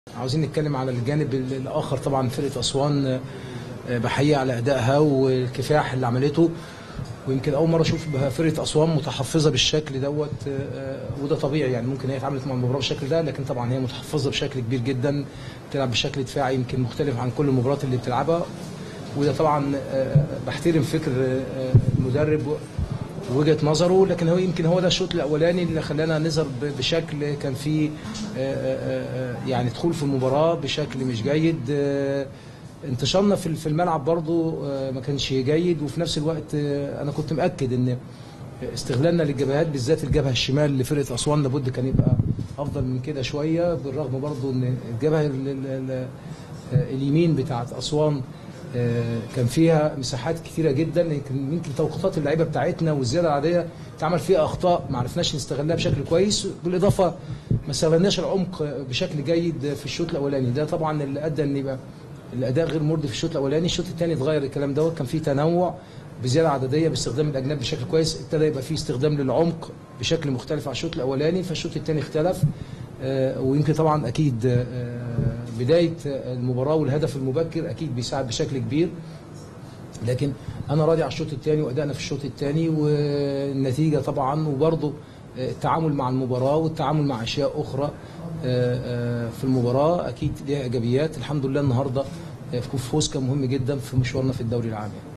عاوزين نتكلم على الجانب ال- الاخر طبعا فرقه اسوان آه، بحيي على ادائها والكفاح اللي عملته ويمكن اول مره اشوف بها فرقه اسوان متحفظه بالشكل دوت آه، وده طبيعي يعني ممكن هي اتعاملت مع المباراه بالشكل ده لكن طبعا هي متحفظه بشكل كبير جدا بتلعب بشكل دفاعي يمكن مختلف عن كل المباريات اللي بتلعبها وده طبعا آه، بحترم فكر آه، المدرب وجهه نظره لكن هو يمكن هو ده الشوط الاولاني اللي خلانا نظهر ب- بشكل كان فيه آه، آه، آه، يعني دخول في المباراه بشكل مش جيد آه، انتشارنا في في الملعب برضو آه، ما كانش جيد وفي نفس الوقت آه، انا كنت مأكد ان استغلالنا للجبهات بالذات الجبهه الشمال لفرقه اسوان لابد كان يبقى افضل من كده شويه بالرغم برضو ان الجبهه ال- ال- ال- آه، اليمين بتاعت اسوان آه، كان فيها مساحات كثيره جدا يمكن يمكن توقيتات اللعيبه بتاعتنا والزياده العاديه اتعمل فيها اخطاء ما عرفناش نستغلها بشكل كويس بالاضافه ما استغلناش العمق بشكل جيد في الشوط الاولاني ده طبعا اللي ادى ان يبقى الاداء غير مرضي في الشوط الاولاني الشوط الثاني اتغير الكلام دوت كان فيه تنوع بزياده عدديه باستخدام الاجناب بشكل كويس ابتدى يبقى فيه استخدام للعمق بشكل مختلف عن الشوط الاولاني فالشوط الثاني اختلف آه، ويمكن طبعا اكيد آه، بدايه المباراه والهدف المبكر اكيد بيساعد بشكل كبير لكن انا راضي على الشوط الثاني وادائنا في الشوط الثاني والنتيجه طبعا وبرضه التعامل مع المباراه والتعامل مع اشياء اخرى آه، آه، في المباراه اكيد ليها ايجابيات الحمد لله النهارده آه، فوز كان مهم جدا في مشوارنا في الدوري العام